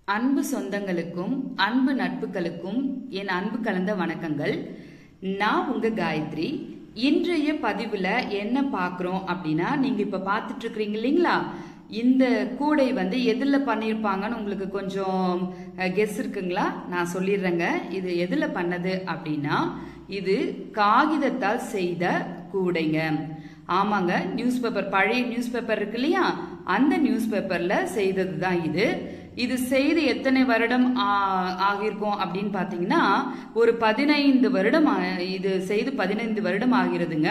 அன்பு சொந்தங்களுக்கும் அன்பு நட்புகளுக்கும் என் அன்பு கலந்த வணக்கங்கள் நான் உங்க காயத்ரி இன்றைய பதிவுல என்ன பார்க்குறோம் அப்படின்னா நீங்க இப்ப பார்த்துட்டு இருக்கிறீங்க இல்லைங்களா இந்த கூடை வந்து எதில் பண்ணியிருப்பாங்கன்னு உங்களுக்கு கொஞ்சம் கெஸ் இருக்குங்களா நான் சொல்லிடுறேங்க இது எதில் பண்ணது அப்படின்னா இது காகிதத்தால் செய்த கூடைங்க ஆமாங்க நியூஸ் பேப்பர் பழைய நியூஸ் பேப்பர் இருக்கு இல்லையா அந்த நியூஸ் பேப்பர்ல செய்தது தான் இது இது செய்து எத்தனை வருடம் ஆ- ஆகியிருக்கும் அப்படின்னு பார்த்தீங்கன்னா ஒரு பதினைந்து வருடம் ஆ- இது செய்து பதினைந்து வருடம் ஆகிறதுங்க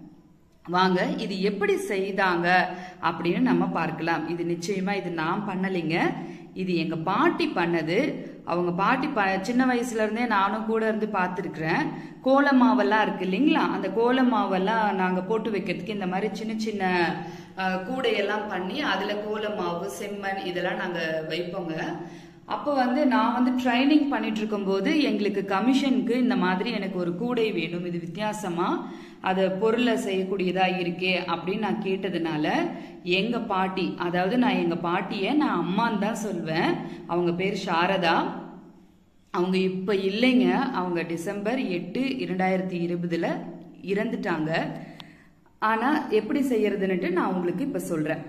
வாங்க இது எப்படி செய்தாங்க அப்படின்னு நம்ம பார்க்கலாம் இது நிச்சயமா இது நான் பண்ணலைங்க இது எங்க பாட்டி பண்ணது அவங்க பாட்டி ப சின்ன வயசுல இருந்தே நானும் கூட இருந்து பார்த்துருக்குறேன் கோல மாவெல்லாம் இருக்கு இல்லைங்களா அந்த கோல மாவெல்லாம் நாங்க போட்டு வைக்கிறதுக்கு இந்த மாதிரி சின்ன சின்ன அஹ், கூடையெல்லாம் பண்ணி அதுல கோல மாவு செம்மண் இதெல்லாம் நாங்க வைப்போங்க அப்போ வந்து நான் வந்து ட்ரைனிங் பண்ணிட்டு இருக்கும்போது எங்களுக்கு கமிஷனுக்கு இந்த மாதிரி எனக்கு ஒரு கூடை வேணும் இது வித்தியாசமா அதை பொருளை செய்யக்கூடியதா இருக்கே அப்படின்னு நான் கேட்டதுனால எங்க பாட்டி அதாவது நான் எங்க பாட்டியை நான் அம்மான்னு தான் சொல்வேன் அவங்க பேர் சாரதா அவங்க இப்ப இல்லைங்க அவங்க டிசம்பர் எட்டு இரண்டாயிரத்தி இருபதுல இறந்துட்டாங்க ஆனா எப்படி செய்யறதுன்னுட்டு நான் உங்களுக்கு இப்ப சொல்றேன்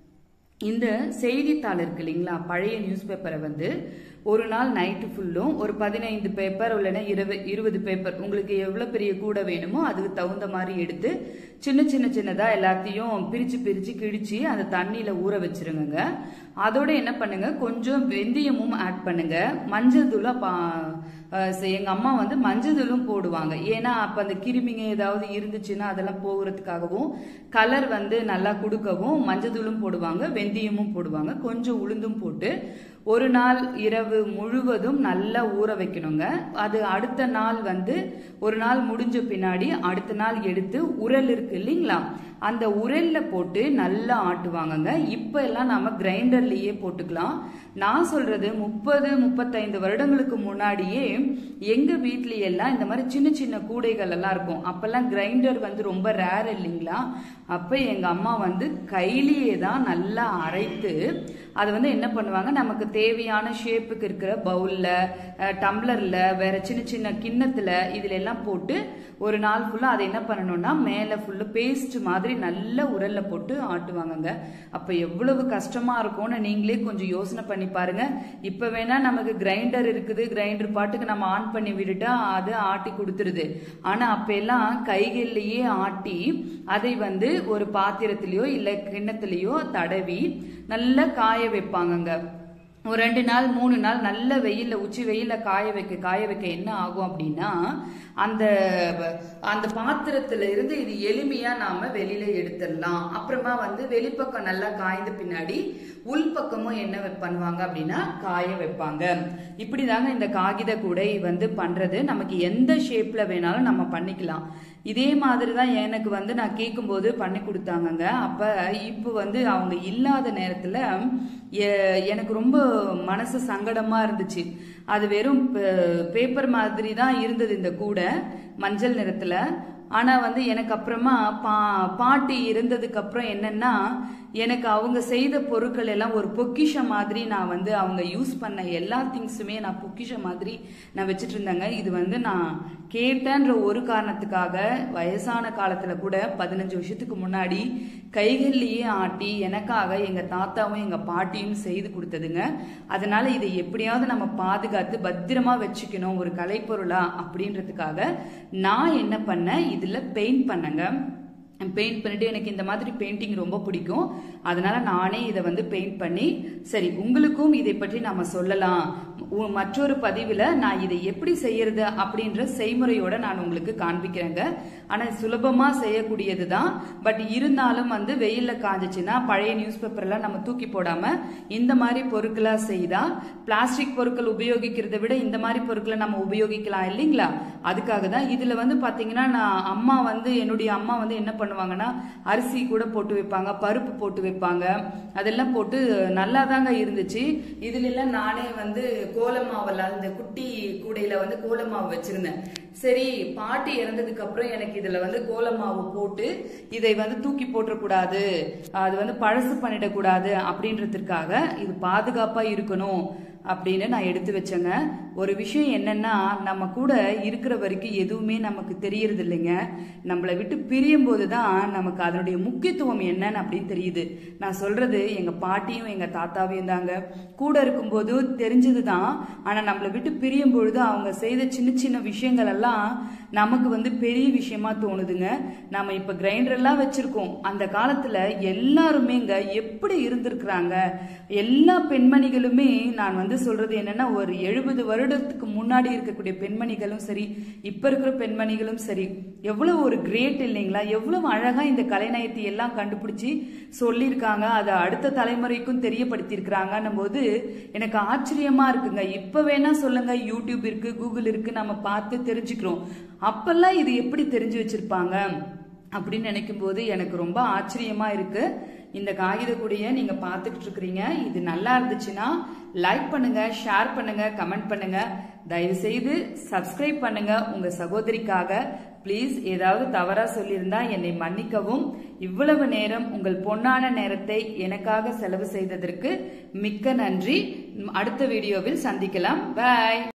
இந்த செய்தித்தாள் இருக்கு இல்லைங்களா பழைய நியூஸ் பேப்பரை வந்து ஒரு நாள் நைட்டு ஃபுல்லும் ஒரு பதினைந்து பேப்பர் இல்லைன்னா இருபது இருபது பேப்பர் உங்களுக்கு எவ்வளோ பெரிய கூடை வேணுமோ அதுக்கு தகுந்த மாதிரி எடுத்து சின்ன சின்ன சின்னதா எல்லாத்தையும் பிரிச்சு பிரிச்சு கிழிச்சு அந்த தண்ணியில ஊற வச்சிருங்க அதோட என்ன பண்ணுங்க கொஞ்சம் வெந்தயமும் ஆட் பண்ணுங்க மஞ்சள் தூளா பா அஹ் சரி, எங்க அம்மா வந்து மஞ்சள் தூளும் போடுவாங்க ஏன்னா அப்ப அந்த கிருமிங்க ஏதாவது இருந்துச்சுன்னா அதெல்லாம் போகிறதுக்காகவும் கலர் வந்து நல்லா கொடுக்கவும் மஞ்சள் தூளும் போடுவாங்க வெந்தயமும் போடுவாங்க கொஞ்சம் உளுந்தும் போட்டு ஒரு நாள் இரவு முழுவதும் நல்லா ஊற வைக்கணுங்க அது அடுத்த நாள் வந்து ஒரு நாள் முடிஞ்ச பின்னாடி அடுத்த நாள் எடுத்து உரல் இருக்கு இல்லைங்களா அந்த உரல்ல போட்டு நல்லா ஆட்டுவாங்கங்க இப்ப எல்லாம் நாம கிரைண்டர்லயே போட்டுக்கலாம் நான் சொல்றது முப்பது முப்பத்தைந்து வருடங்களுக்கு முன்னாடியே எங்க வீட்ல எல்லாம் இந்த மாதிரி சின்ன சின்ன கூடைகள் எல்லாம் இருக்கும் அப்பெல்லாம் கிரைண்டர் வந்து ரொம்ப ரேர் இல்லைங்களா அப்ப எங்க அம்மா வந்து கையிலேயே தான் நல்லா அரைத்து அது வந்து என்ன பண்ணுவாங்க நமக்கு தேவையான ஷேப்புக்கு இருக்கிற பவுல்ல அஹ், டம்ளர்ல வேற சின்ன சின்ன கிண்ணத்துல இதுல எல்லாம் போட்டு ஒரு நாள் ஃபுல்லா அதை என்ன பண்ணணும்னா மேல ஃபுல்லு பேஸ்ட் மாதிரி நல்ல உரல்ல போட்டு ஆட்டுவாங்கங்க அப்ப எவ்வளவு கஷ்டமா இருக்கும்னு நீங்களே கொஞ்சம் யோசனை பண்ணி பாருங்க இப்ப வேணா நமக்கு கிரைண்டர் இருக்குது கிரைண்டர் பாட்டுக்கு நம்ம ஆன் பண்ணி விட்டுட்டா அது ஆட்டி கொடுத்துருது ஆனா அப்ப எல்லாம் கைகள்லயே ஆட்டி அதை வந்து ஒரு பாத்திரத்திலயோ இல்ல கிண்ணத்திலயோ தடவி நல்லா காய வைப்பாங்கங்க ஒரு ரெண்டு நாள் மூணு நாள் நல்ல வெயில்ல உச்சி வெயில்ல காய வைக்க காய வைக்க என்ன ஆகும் அப்படின்னா அந்த அந்த பாத்திரத்துல இருந்து இது எளிமையா நாம வெளியில எடுத்துடலாம் அப்புறமா வந்து வெளிப்பக்கம் நல்லா காய்ந்த பின்னாடி உள்பக்கமும் என்ன வைப்- பண்ணுவாங்க அப்படின்னா காய வைப்பாங்க இப்படிதாங்க இந்த காகித கூடை வந்து பண்றது நமக்கு எந்த ஷேப்ல வேணாலும் நம்ம பண்ணிக்கலாம் இதே மாதிரி தான் எனக்கு வந்து நான் கேட்கும்போது பண்ணி கொடுத்தாங்கங்க அப்ப இப்போ வந்து அவங்க இல்லாத நேரத்துல எ- எனக்கு ரொம்ப மனசு சங்கடமா இருந்துச்சு அது வெறும் பேப்பர் மாதிரி தான் இருந்தது இந்த கூடை மஞ்சள் நிறத்துல ஆனா வந்து எனக்கு அப்புறமா பா பாட்டி இருந்ததுக்கு அப்புறம் என்னன்னா எனக்கு அவங்க செய்த பொருட்கள் எல்லாம் ஒரு பொக்கிஷம் மாதிரி நான் வந்து அவங்க யூஸ் பண்ண எல்லா திங்ஸுமே நான் பொக்கிஷம் மாதிரி நான் வச்சுட்டு இருந்தேங்க இது வந்து நான் கேட்டேன்ற ஒரு காரணத்துக்காக வயசான காலத்துல கூட பதினஞ்சு வருஷத்துக்கு முன்னாடி கைகள்லயே ஆட்டி எனக்காக எங்க தாத்தாவும் எங்க பாட்டியும் செய்து கொடுத்ததுங்க அதனால இதை எப்படியாவது நம்ம பாதுகாத்து பத்திரமா வச்சுக்கணும் ஒரு கலைப்பொருளா அப்படின்றதுக்காக நான் என்ன பண்ணேன் இதுல பெயிண்ட் பண்ணேங்க பெயிண்ட் பண்ணிட்டு எனக்கு இந்த மாதிரி பெயிண்டிங் ரொம்ப பிடிக்கும் அதனால நானே இதை வந்து பெயிண்ட் பண்ணி சரி உங்களுக்கும் இதை பற்றி நாம சொல்லலாம் உ- மற்றொரு பதிவில் நான் இதை எப்படி செய்யறது அப்படின்ற செய்முறையோட நான் உங்களுக்கு காண்பிக்கிறேங்க ஆனா சுலபமா செய்யக்கூடியது தான் பட் இருந்தாலும் வந்து வெயில்ல காஞ்சிச்சுன்னா பழைய நியூஸ் பேப்பர்லாம் நம்ம தூக்கி போடாம இந்த மாதிரி பொருட்களா செய்தா பிளாஸ்டிக் பொருட்கள் உபயோகிக்கிறதை விட இந்த மாதிரி பொருட்களை நம்ம உபயோகிக்கலாம் இல்லைங்களா அதுக்காக தான் இதுல வந்து பாத்தீங்கன்னா நான் அம்மா வந்து என்னுடைய அம்மா வந்து என்ன பண்ணுவாங்கன்னா அரிசி கூட போட்டு வைப்பாங்க பருப்பு போட்டு வைப்பாங்க அதெல்லாம் போட்டு நல்லா தாங்க இருந்துச்சு இதுல எல்லாம் நானே வந்து கோலமாவெல்லாம் இந்த குட்டி கூடையில வந்து கோலமாவு வச்சிருந்தேன் சரி பாட்டி இறந்ததுக்கு அப்புறம் எனக்கு இதுல வந்து கோலமாவு போட்டு இதை வந்து தூக்கி போட்டுறக்கூடாது அது வந்து பழசு பண்ணிடக்கூடாது அப்படின்றதுக்காக இது பாதுகாப்பா இருக்கணும் அப்படின்னு நான் எடுத்து வச்சேங்க ஒரு விஷயம் என்னன்னா நம்ம கூட இருக்கிற வரைக்கும் எதுவுமே நமக்கு தெரியறது இல்லைங்க நம்மளை விட்டு பிரியும் போது தான் நமக்கு அதனுடைய முக்கியத்துவம் என்னன்னு அப்படின்னு தெரியுது நான் சொல்றது எங்க பாட்டியும் எங்க தாத்தாவையும் தாங்க கூட இருக்கும்போது தெரிஞ்சது தான் ஆனா நம்மளை விட்டு பிரியும் பொழுது அவங்க செய்த சின்ன சின்ன விஷயங்கள் எல்லாம் நமக்கு வந்து பெரிய விஷயமா தோணுதுங்க நம்ம இப்ப கிரைண்டர் எல்லாம் வச்சிருக்கோம் அந்த காலத்துல எல்லாருமேங்க எப்படி இருந்திருக்கிறாங்க எல்லா பெண்மணிகளுமே நான் வந்து சொல்றது என்னன்னா ஒரு எழுபது வருடத்துக்கு முன்னாடி இருக்கக்கூடிய பெண்மணிகளும் சரி இப்ப இருக்கிற பெண்மணிகளும் சரி எவ்வளவு ஒரு கிரேட் இல்லைங்களா எவ்வளவு அழகா இந்த கலைநயத்தை எல்லாம் கண்டுபிடிச்சு சொல்லியிருக்காங்க அதை அடுத்த தலைமுறைக்கும் தெரியப்படுத்தியிருக்கிறாங்கன்னும் போது எனக்கு ஆச்சரியமா இருக்குங்க இப்ப வேணா சொல்லுங்க யூடியூப் இருக்கு கூகுள் இருக்கு நம்ம பார்த்து தெரிஞ்சுக்கிறோம் அப்பெல்லாம் இது எப்படி தெரிஞ்சு வச்சிருப்பாங்க அப்படின்னு நினைக்கும் போது எனக்கு ரொம்ப ஆச்சரியமா இருக்கு இந்த காகித கூடைய நீங்க பார்த்துக்கிட்டு இருக்கிறீங்க இது நல்லா இருந்துச்சுன்னா லைக் பண்ணுங்க ஷேர் பண்ணுங்க கமெண்ட் பண்ணுங்க தயவு செய்து சப்ஸ்கிரைப் பண்ணுங்க உங்க சகோதரிக்காக ப்ளீஸ் ஏதாவது தவறா சொல்லியிருந்தா என்னை மன்னிக்கவும் இவ்வளவு நேரம் உங்கள் பொன்னான நேரத்தை எனக்காக செலவு செய்ததற்கு மிக்க நன்றி அடுத்த வீடியோவில் சந்திக்கலாம் பாய்